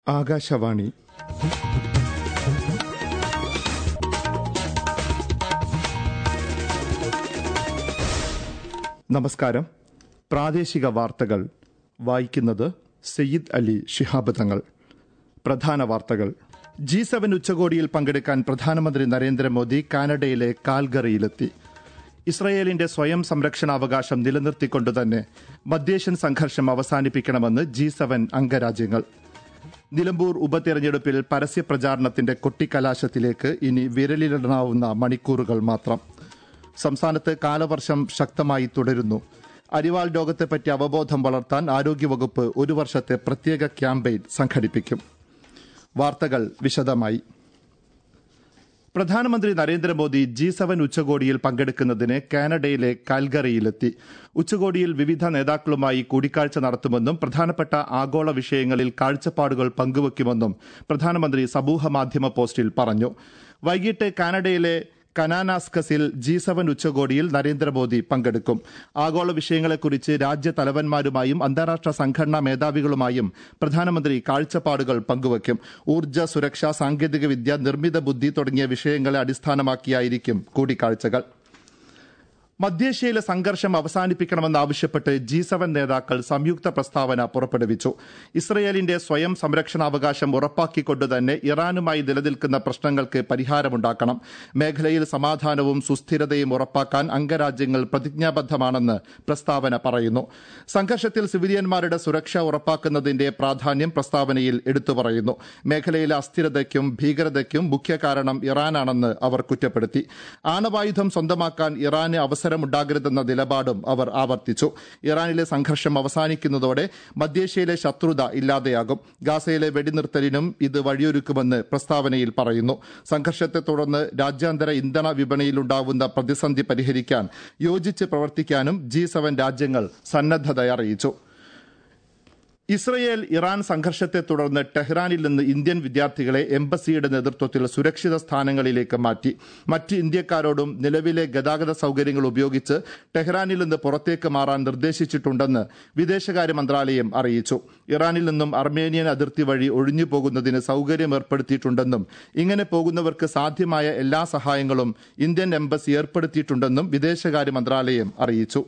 ആകാശവാണി നമസ്കാരം പ്രാദേശിക വാർത്തകൾ വായിക്കുന്നത് സയ്യിദ് അലി ശിഹാബ് തങ്ങൾ പ്രധാന വാർത്തകൾ ജി സെവൻ ഉച്ചകോടിയിൽ പങ്കെടുക്കാൻ പ്രധാനമന്ത്രി നരേന്ദ്രമോദി കാനഡയിലെ കാൽഗറിയിലെത്തി ഇസ്രയേലിന്റെ സ്വയം സംരക്ഷണാവകാശം നിലനിർത്തിക്കൊണ്ടുതന്നെ മധ്യേഷ്യൻ സംഘർഷം അവസാനിപ്പിക്കണമെന്ന് ജി സെവൻ അംഗരാജ്യങ്ങൾ നിലമ്പൂർ ഉപതെരഞ്ഞെടുപ്പിൽ പരസ്യപ്രചാരണത്തിന്റെ കൊട്ടിക്കലാശത്തിലേക്ക് ഇനി വിരലിലിടാവുന്ന മണിക്കൂറുകൾ മാത്രം സംസ്ഥാനത്ത് കാലവർഷം ശക്തമായി തുടരുന്നു അരിവാൾ രോഗത്തെപ്പറ്റി അവബോധം വളർത്താൻ ആരോഗ്യവകുപ്പ് ഒരു വർഷത്തെ പ്രത്യേക ക്യാമ്പയിൻ സംഘടിപ്പിക്കും വാർത്തകൾ വിശദമായി പ്രധാനമന്ത്രി നരേന്ദ്രമോദി ജി സെവൻ ഉച്ചകോടിയിൽ പങ്കെടുക്കുന്നതിന് കാനഡയിലെ കാൽഗറിയിലെത്തി ഉച്ചകോടിയിൽ വിവിധ നേതാക്കളുമായി കൂടിക്കാഴ്ച നടത്തുമെന്നും പ്രധാനപ്പെട്ട ആഗോള വിഷയങ്ങളിൽ കാഴ്ചപ്പാടുകൾ പങ്കുവയ്ക്കുമെന്നും പ്രധാനമന്ത്രി സമൂഹമാധ്യമ പോസ്റ്റിൽ പറഞ്ഞു വൈകിട്ട് കാനഡയിലെ കനാനാസ്കസിൽ ജി സെവൻ ഉച്ചകോടിയിൽ നരേന്ദ്രമോദി പങ്കെടുക്കും ആഗോള വിഷയങ്ങളെക്കുറിച്ച് രാജ്യ തലവന്മാരുമായും അന്താരാഷ്ട്ര സംഘടനാ മേധാവികളുമായും പ്രധാനമന്ത്രി കാഴ്ചപ്പാടുകൾ പങ്കുവയ്ക്കും ഊർജ്ജ സുരക്ഷ സാങ്കേതികവിദ്യ നിർമ്മിത ബുദ്ധി തുടങ്ങിയ വിഷയങ്ങളെ അടിസ്ഥാനമാക്കിയായിരിക്കും കൂടിക്കാഴ്ചകൾ മധ്യേഷ്യയിലെ സംഘർഷം അവസാനിപ്പിക്കണമെന്നാവശ്യപ്പെട്ട് ജി സെവൻ നേതാക്കൾ സംയുക്ത പ്രസ്താവന പുറപ്പെടുവിച്ചു ഇസ്രയേലിന്റെ സ്വയം സംരക്ഷണാവകാശം ഉറപ്പാക്കിക്കൊണ്ട് തന്നെ ഇറാനുമായി നിലനിൽക്കുന്ന പ്രശ്നങ്ങൾക്ക് പരിഹാരമുണ്ടാക്കണം മേഖലയിൽ സമാധാനവും സുസ്ഥിരതയും ഉറപ്പാക്കാൻ അംഗരാജ്യങ്ങൾ പ്രതിജ്ഞാബദ്ധമാണെന്ന് പ്രസ്താവന പറയുന്നു സംഘർഷത്തിൽ സിവിലിയന്മാരുടെ സുരക്ഷ ഉറപ്പാക്കുന്നതിന്റെ പ്രാധാന്യം പ്രസ്താവനയിൽ എടുത്തു പറയുന്നു മേഖലയിലെ അസ്ഥിരതയ്ക്കും ഭീകരതയ്ക്കും മുഖ്യ കാരണം ഇറാനാണെന്ന് അവർ കുറ്റപ്പെടുത്തി ആണവായുധം സ്വന്തമാക്കാൻ ഇറാന് അവസരം അവസരമുണ്ടാകരുതെന്ന നിലപാടും അവർ ആവർത്തിച്ചു ഇറാനിലെ സംഘർഷം അവസാനിക്കുന്നതോടെ മധ്യേഷ്യയിലെ ശത്രുത ഇല്ലാതെയാകും ഗാസയിലെ വെടിനിർത്തലിനും ഇത് വഴിയൊരുക്കുമെന്ന് പ്രസ്താവനയിൽ പറയുന്നു സംഘർഷത്തെ തുടർന്ന് രാജ്യാന്തര ഇന്ധന വിപണിയിലുണ്ടാവുന്ന പ്രതിസന്ധി പരിഹരിക്കാൻ യോജിച്ച് പ്രവർത്തിക്കാനും ജി സെവൻ രാജ്യങ്ങൾ സന്നദ്ധത അറിയിച്ചു ഇസ്രയേൽ ഇറാൻ സംഘർഷത്തെ തുടർന്ന് ടെഹ്റാനിൽ നിന്ന് ഇന്ത്യൻ വിദ്യാർത്ഥികളെ എംബസിയുടെ നേതൃത്വത്തിൽ സുരക്ഷിത സ്ഥാനങ്ങളിലേക്ക് മാറ്റി മറ്റ് ഇന്ത്യക്കാരോടും നിലവിലെ ഗതാഗത സൌകര്യങ്ങൾ ഉപയോഗിച്ച് ടെഹ്റാനിൽ നിന്ന് പുറത്തേക്ക് മാറാൻ നിർദ്ദേശിച്ചിട്ടുണ്ടെന്ന് വിദേശകാര്യ മന്ത്രാലയം അറിയിച്ചു ഇറാനിൽ നിന്നും അർമേനിയൻ അതിർത്തി വഴി ഒഴിഞ്ഞു പോകുന്നതിന് സൌകര്യം ഏർപ്പെടുത്തിയിട്ടുണ്ടെന്നും ഇങ്ങനെ പോകുന്നവർക്ക് സാധ്യമായ എല്ലാ സഹായങ്ങളും ഇന്ത്യൻ എംബസി ഏർപ്പെടുത്തിയിട്ടുണ്ടെന്നും വിദേശകാര്യ മന്ത്രാലയം അറിയിച്ചു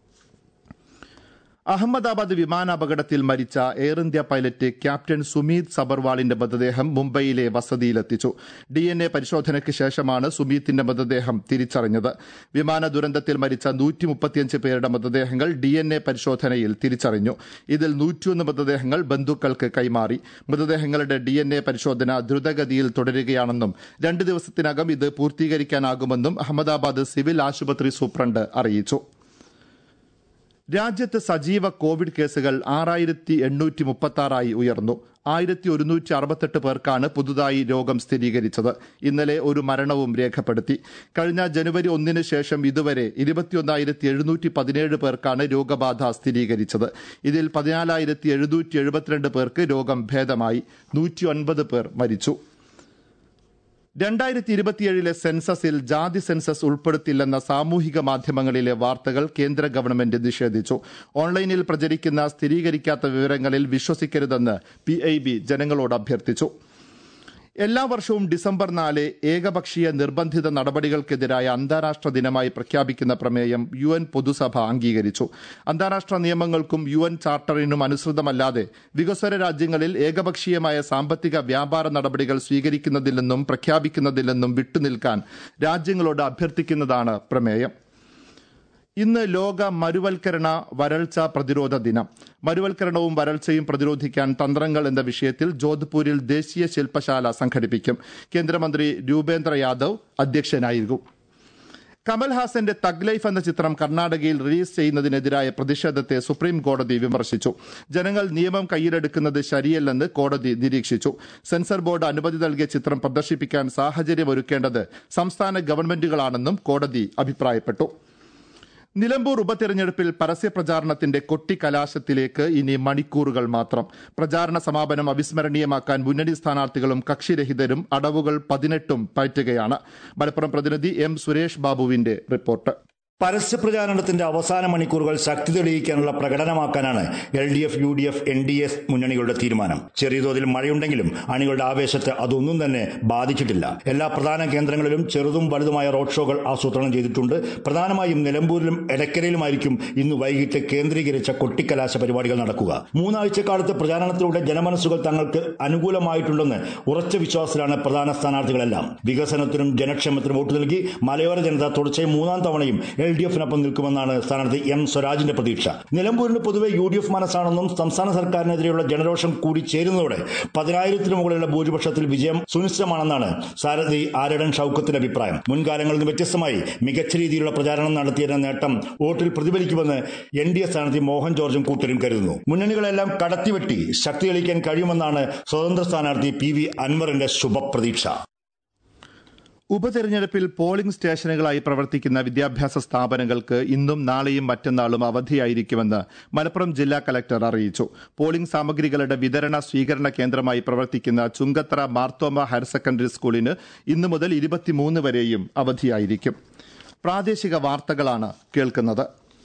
അഹമ്മദാബാദ് വിമാനാപകടത്തിൽ മരിച്ച Air India pilot captain Sumeet സബർവാളിന്റെ മൃതദേഹം മുംബൈയിലെ വസതിയിലെത്തിച്ചു ഡി എൻ എ പരിശോധനയ്ക്ക് ശേഷമാണ് സുമീത്തിന്റെ മൃതദേഹം തിരിച്ചറിഞ്ഞത് വിമാന ദുരന്തത്തിൽ മരിച്ച നൂറ്റി മുപ്പത്തിയഞ്ച് പേരുടെ മൃതദേഹങ്ങൾ ഡി എൻ എ പരിശോധനയിൽ തിരിച്ചറിഞ്ഞു ഇതിൽ നൂറ്റിയൊന്ന് മൃതദേഹങ്ങൾ ബന്ധുക്കൾക്ക് കൈമാറി മൃതദേഹങ്ങളുടെ ഡി എൻ എ പരിശോധന ദ്രുതഗതിയിൽ തുടരുകയാണെന്നും രണ്ട് ദിവസത്തിനകം ഇത് പൂർത്തീകരിക്കാനാകുമെന്നും അഹമ്മദാബാദ് സിവിൽ ആശുപത്രി സൂപ്രണ്ട് അറിയിച്ചു രാജ്യത്ത് സജീവ കോവിഡ് കേസുകൾ ആറായിരത്തി എണ്ണൂറ്റി മുപ്പത്തി ആറായി ഉയർന്നു ആയിരത്തി ഒരുന്നൂറ്റി അറുപത്തെട്ട് പേർക്കാണ് പുതുതായി രോഗം സ്ഥിരീകരിച്ചത് ഇന്നലെ ഒരു മരണവും രേഖപ്പെടുത്തി കഴിഞ്ഞ ജനുവരി ഒന്നിന് ശേഷം ഇതുവരെ ഇരുപത്തിയൊന്നായിരത്തി എഴുന്നൂറ്റി പതിനേഴ് പേർക്കാണ് രോഗബാധ സ്ഥിരീകരിച്ചത് ഇതിൽ പതിനാലായിരത്തി എഴുന്നൂറ്റി എഴുപത്തിരണ്ട് പേർക്ക് രോഗം ഭേദമായി നൂറ്റി ഒൻപത് പേർ മരിച്ചു രണ്ടായിരത്തി ഇരുപത്തിയേഴിലെ സെൻസസിൽ ജാതി സെൻസസ് ഉൾപ്പെടുത്തില്ലെന്ന സാമൂഹിക മാധ്യമങ്ങളിലെ വാർത്തകൾ കേന്ദ്ര ഗവൺമെന്റ് നിഷേധിച്ചു ഓൺലൈനിൽ പ്രചരിക്കുന്ന സ്ഥിരീകരിക്കാത്ത വിവരങ്ങളിൽ വിശ്വസിക്കരുതെന്ന് പി ജനങ്ങളോട് അഭ്യർത്ഥിച്ചു എല്ലാ വർഷവും ഡിസംബർ നാല് ഏകപക്ഷീയ നിർബന്ധിത നടപടികൾക്കെതിരായ അന്താരാഷ്ട്ര ദിനമായി പ്രഖ്യാപിക്കുന്ന പ്രമേയം യു എൻ പൊതുസഭ അംഗീകരിച്ചു അന്താരാഷ്ട്ര നിയമങ്ങൾക്കും യു എൻ ചാർട്ടറിനും അനുസൃതമല്ലാതെ വികസ്വര രാജ്യങ്ങളിൽ ഏകപക്ഷീയമായ സാമ്പത്തിക വ്യാപാര നടപടികൾ സ്വീകരിക്കുന്നതിൽ നിന്നും പ്രഖ്യാപിക്കുന്നതിൽ നിന്നും വിട്ടുനിൽക്കാൻ രാജ്യങ്ങളോട് അഭ്യർത്ഥിക്കുന്നതാണ് പ്രമേയം ഇന്ന് ലോക മരുവൽക്കരണ വരൾച്ച പ്രതിരോധ ദിനം മരുവൽക്കരണവും വരൾച്ചയും പ്രതിരോധിക്കാൻ തന്ത്രങ്ങൾ എന്ന വിഷയത്തിൽ ജോധ്പൂരിൽ ദേശീയ ശില്പശാല സംഘടിപ്പിക്കും കേന്ദ്രമന്ത്രി രൂപേന്ദ്ര യാദവ് അധ്യക്ഷനായിരിക്കും കമൽഹാസന്റെ തഗ് ലൈഫ് എന്ന ചിത്രം കർണാടകയിൽ റിലീസ് ചെയ്യുന്നതിനെതിരായ പ്രതിഷേധത്തെ സുപ്രീം കോടതി വിമർശിച്ചു ജനങ്ങൾ നിയമം കയ്യിലെടുക്കുന്നത് ശരിയല്ലെന്ന് കോടതി നിരീക്ഷിച്ചു സെൻസർ ബോർഡ് അനുമതി നൽകിയ ചിത്രം പ്രദർശിപ്പിക്കാൻ സാഹചര്യമൊരുക്കേണ്ടത് സംസ്ഥാന ഗവൺമെന്റുകളാണെന്നും കോടതി അഭിപ്രായപ്പെട്ടു നിലമ്പൂർ ഉപതെരഞ്ഞെടുപ്പിൽ പരസ്യപ്രചാരണത്തിന്റെ കൊട്ടിക്കലാശത്തിലേക്ക് ഇനി മണിക്കൂറുകൾ മാത്രം പ്രചാരണ സമാപനം അവിസ്മരണീയമാക്കാൻ മുന്നണി സ്ഥാനാർത്ഥികളും കക്ഷിരഹിതരും അടവുകൾ പതിനെട്ടും പയറ്റുകയാണ് മലപ്പുറം പ്രതിനിധി എം സുരേഷ് ബാബുവിന്റെ റിപ്പോർട്ട് പരസ്യപ്രചാരണത്തിന്റെ അവസാന മണിക്കൂറുകൾ ശക്തി തെളിയിക്കാനുള്ള പ്രകടനമാക്കാനാണ് L D F U D F N D S മുന്നണികളുടെ തീരുമാനം ചെറിയ തോതിൽ മഴയുണ്ടെങ്കിലും അണികളുടെ ആവേശത്തെ അതൊന്നും തന്നെ ബാധിച്ചിട്ടില്ല എല്ലാ പ്രധാന കേന്ദ്രങ്ങളിലും ചെറുതും വലുതുമായ റോഡ് ഷോകൾ ആസൂത്രണം ചെയ്തിട്ടുണ്ട് പ്രധാനമായും നിലമ്പൂരിലും എടക്കരയിലുമായിരിക്കും ഇന്ന് വൈകിട്ട് കേന്ദ്രീകരിച്ച കൊട്ടിക്കലാശ പരിപാടികൾ നടക്കുക മൂന്നാഴ്ചക്കാലത്തെ പ്രചാരണത്തിലൂടെ ജനമനസ്സുകൾ തങ്ങൾക്ക് അനുകൂലമായിട്ടുണ്ടെന്ന് ഉറച്ച വിശ്വാസത്തിലാണ് പ്രധാന സ്ഥാനാർത്ഥികളെല്ലാം വികസനത്തിനും ജനക്ഷേമത്തിനും വോട്ട് നൽകി മലയോര ജനത തുടർച്ചയായി മൂന്നാം തവണയും എൽ ഡി എഫിനൊപ്പം നിൽക്കുമെന്നാണ് സ്ഥാനാർത്ഥി എം സ്വരാജിന്റെ പ്രതീക്ഷ നിലമ്പൂരിന് പൊതുവെ യു ഡി എഫ് മനസ്സാണെന്നും സംസ്ഥാന സർക്കാരിനെതിരെയുള്ള ജനരോഷം കൂടി ചേരുന്നതോടെ പതിനായിരത്തിന് മുകളിലുള്ള ഭൂരിപക്ഷത്തിൽ വിജയം സുനിശ്ചിതമാണെന്നാണ് സാരഥി ആരടൻ ഷൌക്കത്തിന്റെ അഭിപ്രായം മുൻകാലങ്ങളിൽ നിന്ന് വ്യത്യസ്തമായി മികച്ച രീതിയിലുള്ള പ്രചാരണം നടത്തിയതിന്റെ നേട്ടം വോട്ടിൽ പ്രതിഫലിക്കുമെന്ന് എൻ ഡി എ സ്ഥാനാർത്ഥി മോഹൻ ജോർജും കൂട്ടരും കരുതുന്നു മുന്നണികളെല്ലാം കടത്തിവെട്ടി ശക്തി തെളിയിക്കാൻ കഴിയുമെന്നാണ് സ്വതന്ത്ര സ്ഥാനാർത്ഥി പി വി അൻവറിന്റെ ശുഭപ്രതീക്ഷ ഉപതെരഞ്ഞെടുപ്പിൽ പോളിംഗ് സ്റ്റേഷനുകളായി പ്രവർത്തിക്കുന്ന വിദ്യാഭ്യാസ സ്ഥാപനങ്ങൾക്ക് ഇന്നും നാളെയും മറ്റന്നാളും അവധിയായിരിക്കുമെന്ന് മലപ്പുറം ജില്ലാ കലക്ടർ അറിയിച്ചു പോളിംഗ് സാമഗ്രികളുടെ വിതരണ സ്വീകരണ കേന്ദ്രമായി പ്രവർത്തിക്കുന്ന ചുങ്കത്തറ മാർത്തോമ ഹയർ സെക്കൻഡറി സ്കൂളിന് ഇന്നു മുതൽ ഇരുപത്തിമൂന്ന് വരെയും അവധിയായിരിക്കും പ്രാദേശിക വാർത്തകളാണ് കേൾക്കുന്നത്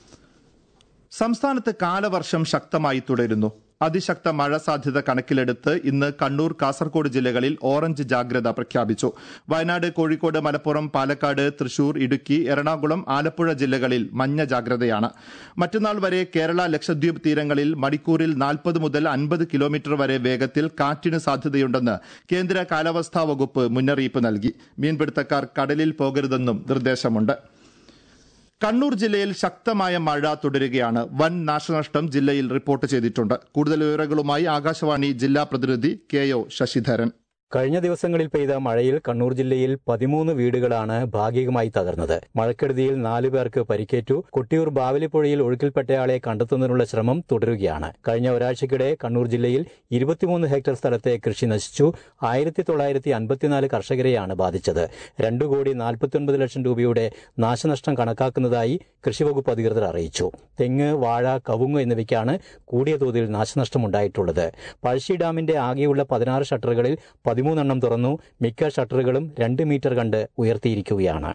സംസ്ഥാനത്ത് കാലവർഷം ശക്തമായി തുടരുന്നു അതിശക്ത മഴ സാധ്യത കണക്കിലെടുത്ത് ഇന്ന് കണ്ണൂർ കാസർഗോഡ് ജില്ലകളിൽ ഓറഞ്ച് ജാഗ്രത പ്രഖ്യാപിച്ചു വയനാട് കോഴിക്കോട് മലപ്പുറം പാലക്കാട് തൃശൂർ ഇടുക്കി എറണാകുളം ആലപ്പുഴ ജില്ലകളിൽ മഞ്ഞ ജാഗ്രതയാണ് മറ്റന്നാൾ വരെ കേരള ലക്ഷദ്വീപ് തീരങ്ങളിൽ മണിക്കൂറിൽ നാൽപ്പത് മുതൽ അൻപത് കിലോമീറ്റർ വരെ വേഗത്തിൽ കാറ്റിന് സാധ്യതയുണ്ടെന്ന് കേന്ദ്ര കാലാവസ്ഥാ വകുപ്പ് മുന്നറിയിപ്പ് നൽകി മീൻപിടുത്തക്കാർ കടലിൽ പോകരുതെന്നും നിർദ്ദേശമുണ്ട് കണ്ണൂർ ജില്ലയിൽ ശക്തമായ മഴ തുടരുകയാണ് വൻ നാശനഷ്ടം ജില്ലയിൽ റിപ്പോർട്ട് ചെയ്തിട്ടുണ്ട് കൂടുതൽ വിവരങ്ങളുമായി ആകാശവാണി ജില്ലാ പ്രതിനിധി കെ ഒ ശശിധരൻ കഴിഞ്ഞ ദിവസങ്ങളിൽ പെയ്ത മഴയിൽ കണ്ണൂർ ജില്ലയിൽ പതിമൂന്ന് വീടുകളാണ് ഭാഗികമായി തകർന്നത് മഴക്കെടുതിയിൽ നാലു പേർക്ക് പരിക്കേറ്റു കൊട്ടിയൂർ ബാവലിപ്പുഴയിൽ ഒഴുക്കിൽപ്പെട്ടയാളെ കണ്ടെത്തുന്നതിനുള്ള ശ്രമം തുടരുകയാണ് കഴിഞ്ഞ ഒരാഴ്ചക്കിടെ കണ്ണൂർ ജില്ലയിൽ ഇരുപത്തിമൂന്ന് ഹെക്ടർ സ്ഥലത്തെ കൃഷി നശിച്ചു ആയിരത്തി തൊള്ളായിരത്തി അൻപത്തിനാല് കർഷകരെയാണ് ബാധിച്ചത് രണ്ടു കോടി നാൽപ്പത്തിയൊൻപത് ലക്ഷം രൂപയുടെ നാശനഷ്ടം കണക്കാക്കുന്നതായി കൃഷിവകുപ്പ് അധികൃതർ അറിയിച്ചു തെങ്ങ് വാഴ കവുങ്ങ് എന്നിവയ്ക്കാണ് കൂടിയ തോതിൽ നാശനഷ്ടമുണ്ടായിട്ടുള്ളത് പഴശ്ശി ഡാമിന്റെ ആകെയുള്ള പതിനാറ് ഷട്ടറുകളിൽ പതിമൂന്നെണ്ണം തുറന്നു മിക്ക ഷട്ടറുകളും രണ്ട് മീറ്റർ കണ്ട് ഉയർത്തിയിരിക്കുകയാണ്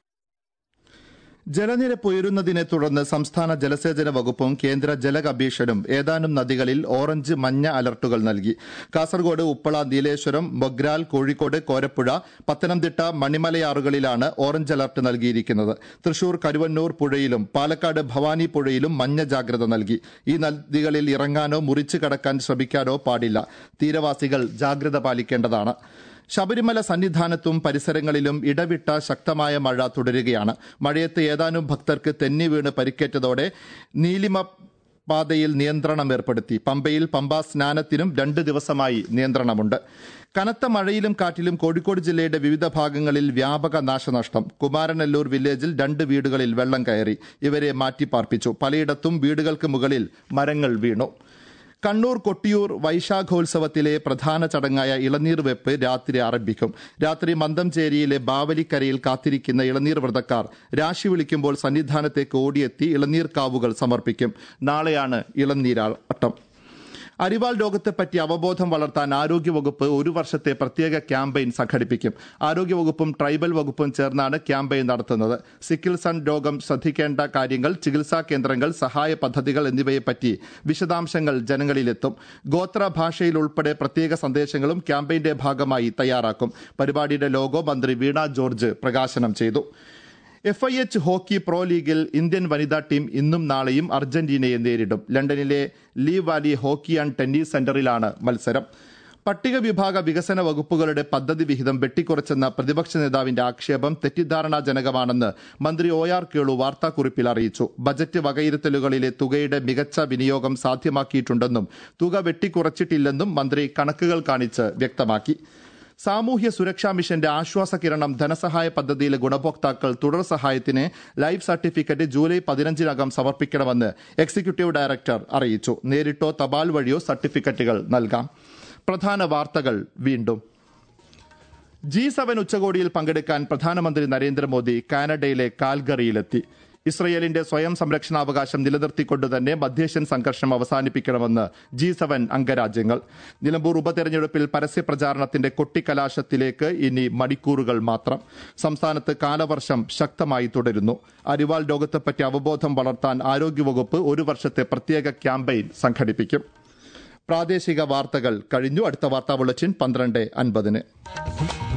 ജലനിരപ്പ് ഉയരുന്നതിനെ തുടർന്ന് സംസ്ഥാന ജലസേചന വകുപ്പും കേന്ദ്ര ജല കമ്മീഷനും ഏതാനും നദികളിൽ ഓറഞ്ച് മഞ്ഞ അലർട്ടുകൾ നൽകി കാസർഗോഡ് ഉപ്പള നീലേശ്വരം മൊഗ്രാൽ കോഴിക്കോട് കോരപ്പുഴ പത്തനംതിട്ട മണിമലയാറുകളിലാണ് ഓറഞ്ച് അലർട്ട് നൽകിയിരിക്കുന്നത് തൃശൂർ കരുവന്നൂർ പുഴയിലും പാലക്കാട് ഭവാനി പുഴയിലും മഞ്ഞ ജാഗ്രത നൽകി ഈ നദികളിൽ ഇറങ്ങാനോ മുറിച്ചു കടക്കാൻ ശ്രമിക്കാനോ പാടില്ല തീരവാസികൾ ജാഗ്രത പാലിക്കേണ്ടതാണ് ശബരിമല സന്നിധാനത്തും പരിസരങ്ങളിലും ഇടവിട്ട ശക്തമായ മഴ തുടരുകയാണ് മഴയത്ത് ഏതാനും ഭക്തർക്ക് തെന്നി വീണ് പരിക്കേറ്റതോടെ നീലിമ പാതയിൽ നിയന്ത്രണം ഏർപ്പെടുത്തി പമ്പയിൽ പമ്പാ സ്നാനത്തിനും രണ്ട് ദിവസമായി നിയന്ത്രണമുണ്ട് കനത്ത മഴയിലും കാറ്റിലും കോഴിക്കോട് ജില്ലയുടെ വിവിധ ഭാഗങ്ങളിൽ വ്യാപക നാശനഷ്ടം കുമാരനല്ലൂർ വില്ലേജിൽ രണ്ട് വീടുകളിൽ വെള്ളം കയറി ഇവരെ മാറ്റിപ്പാർപ്പിച്ചു പലയിടത്തും വീടുകൾക്ക് മുകളിൽ മരങ്ങൾ വീണു കണ്ണൂർ കൊട്ടിയൂർ വൈശാഖോത്സവത്തിലെ പ്രധാന ചടങ്ങായ ഇളനീർ വെപ്പ് രാത്രി ആരംഭിക്കും രാത്രി മന്ദംചേരിയിലെ ബാവലിക്കരയിൽ കാത്തിരിക്കുന്ന ഇളനീർ വ്രതക്കാർ രാശി വിളിക്കുമ്പോൾ സന്നിധാനത്തേക്ക് ഓടിയെത്തി ഇളനീർ കാവുകൾ സമർപ്പിക്കും നാളെയാണ് ഇളനീരാട്ടം അരിവാൾ രോഗത്തെപ്പറ്റി അവബോധം വളർത്താൻ ആരോഗ്യവകുപ്പ് ഒരു വർഷത്തെ പ്രത്യേക ക്യാമ്പയിൻ സംഘടിപ്പിക്കും ആരോഗ്യവകുപ്പും ട്രൈബൽ വകുപ്പും ചേർന്നാണ് ക്യാമ്പയിൻ നടത്തുന്നത് സിക്കിൾ സൺ രോഗം ശ്രദ്ധിക്കേണ്ട കാര്യങ്ങൾ ചികിത്സാ കേന്ദ്രങ്ങൾ സഹായ പദ്ധതികൾ എന്നിവയെപ്പറ്റി വിശദാംശങ്ങൾ ജനങ്ങളിലെത്തും ഗോത്ര ഭാഷയിൽ ഉൾപ്പെടെ പ്രത്യേക സന്ദേശങ്ങളും ക്യാമ്പയിന്റെ ഭാഗമായി തയ്യാറാക്കും പരിപാടിയുടെ ലോഗോ മന്ത്രി വീണ ജോർജ് പ്രകാശനം ചെയ്തു F I H hockey pro ലീഗിൽ ഇന്ത്യൻ വനിതാ ടീം ഇന്നും നാളെയും അർജന്റീനയെ നേരിടും ലണ്ടനിലെ Lee Valley hockey and tennis സെന്ററിലാണ് മത്സരം പട്ടിക വിഭാഗ വികസന വകുപ്പുകളുടെ പദ്ധതി വിഹിതം വെട്ടിക്കുറച്ചെന്ന പ്രതിപക്ഷ നേതാവിന്റെ ആക്ഷേപം തെറ്റിദ്ധാരണാജനകമാണെന്ന് മന്ത്രി ഒ ആർ കേളു വാർത്താക്കുറിപ്പിൽ അറിയിച്ചു ബജറ്റ് വകയിരുത്തലുകളിലെ തുകയുടെ മികച്ച വിനിയോഗം സാധ്യമാക്കിയിട്ടുണ്ടെന്നും തുക വെട്ടിക്കുറച്ചിട്ടില്ലെന്നും മന്ത്രി കണക്കുകൾ കാണിച്ച് വ്യക്തമാക്കി സാമൂഹ്യ സുരക്ഷാ മിഷന്റെ ആശ്വാസ കിരണം ധനസഹായ പദ്ധതിയിലെ ഗുണഭോക്താക്കൾ തുടർ സഹായത്തിന് ലൈഫ് സർട്ടിഫിക്കറ്റ് ജൂലൈ പതിനഞ്ചിനകം സമർപ്പിക്കണമെന്ന് എക്സിക്യൂട്ടീവ് ഡയറക്ടർ അറിയിച്ചു നേരിട്ടോ തപാൽ വഴിയോ സർട്ടിഫിക്കറ്റുകൾ നൽകാം പ്രധാന വാർത്തകൾ വീണ്ടും ജി സെവൻ ഉച്ചകോടിയിൽ പങ്കെടുക്കാൻ പ്രധാനമന്ത്രി നരേന്ദ്രമോദി കാനഡയിലെ കാൽഗറിയിലെത്തി ഇസ്രയേലിന്റെ സ്വയം സംരക്ഷണാവകാശം നിലനിർത്തിക്കൊണ്ട് തന്നെ മധ്യേഷ്യൻ സംഘർഷം അവസാനിപ്പിക്കണമെന്ന് ജി സെവൻ അംഗരാജ്യങ്ങൾ നിലമ്പൂർ ഉപതെരഞ്ഞെടുപ്പിൽ പരസ്യ പ്രചാരണത്തിന്റെ കൊട്ടിക്കലാശത്തിലേക്ക് ഇനി മണിക്കൂറുകൾ മാത്രം സംസ്ഥാനത്ത് കാലവർഷം ശക്തമായി തുടരുന്നു അരിവാൾ രോഗത്തെപ്പറ്റി അവബോധം വളർത്താൻ ആരോഗ്യവകുപ്പ് ഒരു വർഷത്തെ പ്രത്യേക ക്യാമ്പയിൻ സംഘടിപ്പിക്കും പ്രാദേശിക വാർത്തകൾ കഴിഞ്ഞു അടുത്ത വാർത്താ ബുള്ളറ്റിൻ പന്ത്രണ്ട് അൻപതിന്